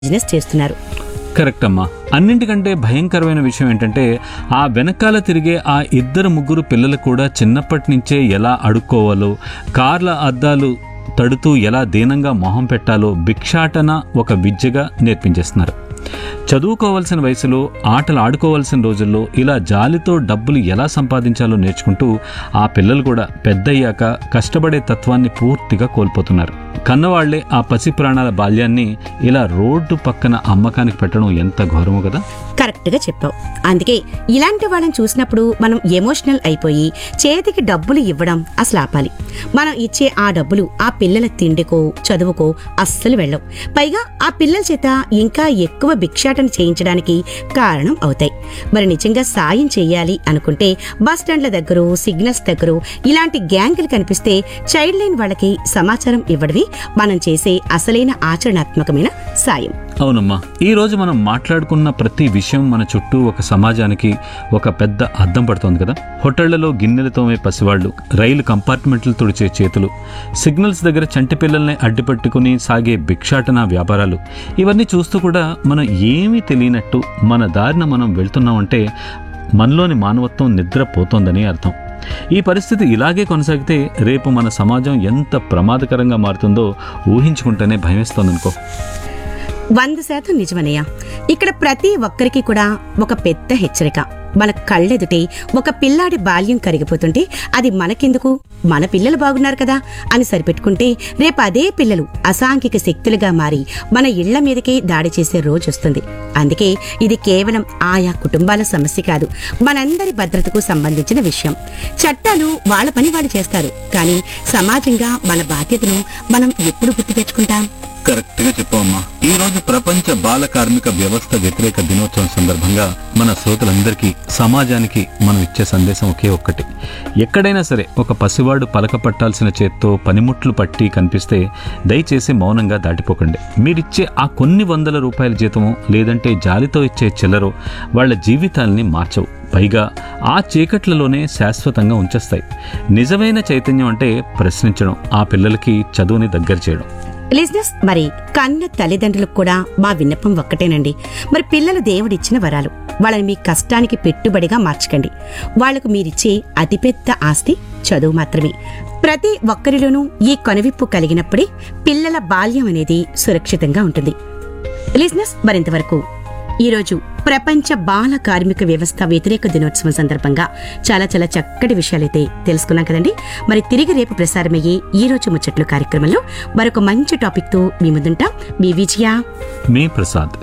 business చేస్తున్నారు correct అమ్మా అన్నింటికంటే భయంకరమైన విషయం ఏంటంటే ఆ వెనకాల తిరిగే ఆ ఇద్దరు ముగ్గురు పిల్లలు కూడా చిన్నప్పటి నుంచే ఎలా అడుక్కోవాలో కార్ల అద్దాలు తడుతూ ఎలా దీనంగా మొహం పెట్టాలో భిక్షాటన ఒక విద్యగా నేర్పించేస్తున్నారు చదువుకోవాల్సిన వయసులో ఆటలు ఆడుకోవాల్సిన రోజుల్లో ఇలా జాలితో డబ్బులు ఎలా సంపాదించాలో నేర్చుకుంటూ ఆ పిల్లలు కూడా పెద్దయ్యాక కష్టపడే తత్వాన్ని పూర్తిగా కోల్పోతున్నారు కన్నవాళ్లే ఆ పసి ప్రాణాల బాల్యాన్ని ఇలా రోడ్డు పక్కన అమ్మకానికి పెట్టడం ఎంత ఘోరమో కదా కరెక్ట్ గా చెప్పావు అందుకే ఇలాంటి వాళ్ళని చూసినప్పుడు మనం ఎమోషనల్ అయిపోయి చేతికి డబ్బులు ఇవ్వడం అసలు ఆపాలి మనం ఇచ్చే ఆ డబ్బులు ఆ పిల్లల తిండికో చదువుకో అస్సలు వెళ్ళవు పైగా ఆ పిల్లల చేత ఇంకా ఎక్కువ భిక్షాటన చేయించడానికి కారణం అవుతాయి మరి నిజంగా సాయం చేయాలి అనుకుంటే బస్ స్టాండ్ల దగ్గర సిగ్నల్స్ దగ్గర ఇలాంటి గ్యాంగులు కనిపిస్తే చైల్డ్ లైన్ వాళ్ళకి సమాచారం ఇవ్వడమే మనం చేసే అసలైన ఆచరణాత్మకమైన సాయం అవునమ్మా ఈ రోజు మనం మాట్లాడుకున్న ప్రతి విషయం మన చుట్టూ ఒక సమాజానికి ఒక పెద్ద అద్దం పడుతోంది కదా హోటళ్లలో గిన్నెలతోమే పసివాళ్లు రైలు కంపార్ట్మెంట్లు తుడిచే చేతులు సిగ్నల్స్ దగ్గర చంటి పిల్లల్ని అడ్డుపెట్టుకుని సాగే భిక్షాటన వ్యాపారాలు ఇవన్నీ చూస్తూ కూడా మనం ఏమీ తెలియనట్టు మన దారిన మనం వెళ్తున్నామంటే మనలోని మానవత్వం నిద్రపోతోందని అర్థం ఈ పరిస్థితి ఇలాగే కొనసాగితే రేపు మన సమాజం ఎంత ప్రమాదకరంగా మారుతుందో ఊహించుకుంటేనే భయమేస్తోందనుకో వంద శాతం నిజమనయ్య ఇక్కడ ప్రతి ఒక్కరికి కూడా ఒక పెద్ద హెచ్చరిక మన కళ్ళెదుటే ఒక పిల్లాడి బాల్యం కరిగిపోతుంటే అది మనకెందుకు మన పిల్లలు బాగున్నారు కదా అని సరిపెట్టుకుంటే రేపు అదే పిల్లలు అసాంఘిక శక్తులుగా మారి మన ఇళ్ల మీదకే దాడి చేసే రోజు వస్తుంది అందుకే ఇది కేవలం ఆయా కుటుంబాల సమస్య కాదు మనందరి భద్రతకు సంబంధించిన విషయం చట్టాలు వాళ్ళ పని వాళ్ళు చేస్తారు కానీ సమాజంగా మన బాధ్యతను మనం ఎప్పుడు గుర్తు తెచ్చుకుంటాం కరెక్ట్ గా చెప్పమ్మా ఈ రోజు ప్రపంచ బాల కార్మిక వ్యవస్థ వ్యతిరేక దినోత్సవం సందర్భంగా మన శ్రోతలందరికీ సమాజానికి మనం ఇచ్చే సందేశం ఒకే ఒక్కటి ఎక్కడైనా సరే ఒక పసివాడు పలక పట్టాల్సిన చేత్తో పనిముట్లు పట్టి కనిపిస్తే దయచేసి మౌనంగా దాటిపోకండి మీరిచ్చే ఆ కొన్ని వందల రూపాయల జీతమో లేదంటే జాలితో ఇచ్చే చిల్లరో వాళ్ళ జీవితాల్ని మార్చవు పైగా ఆ చీకట్లలోనే శాశ్వతంగా ఉంచేస్తాయి నిజమైన చైతన్యం అంటే ప్రశ్నించడం ఆ పిల్లలకి చదువుని దగ్గర చేయడం లిజినెస్ మరి కన్న తల్లిదండ్రులకు కూడా మా విన్నపం ఒక్కటేనండి మరి పిల్లలు దేవుడిచ్చిన వరాలు వాళ్ళని మీ కష్టానికి పెట్టుబడిగా మార్చకండి వాళ్లకు మీరిచ్చే అతిపెద్ద ఆస్తి చదువు మాత్రమే ప్రతి ఒక్కరిలోనూ ఈ కనువిప్పు కలిగినప్పుడే పిల్లల బాల్యం అనేది సురక్షితంగా ఉంటుంది లిజినెస్ మరింతవరకు ఈరోజు ప్రపంచ బాల కార్మిక వ్యవస్థ వ్యతిరేక దినోత్సవం సందర్భంగా చాలా చాలా చక్కటి విషయాలైతే తెలుసుకున్నాం కదండి మరి తిరిగి రేపు ప్రసారమయ్యే ఈ రోజు ముచ్చట్లు కార్యక్రమంలో మరొక మంచి టాపిక్ తో మీ ముందుంటాం మీ విజయ మీ ప్రసాద్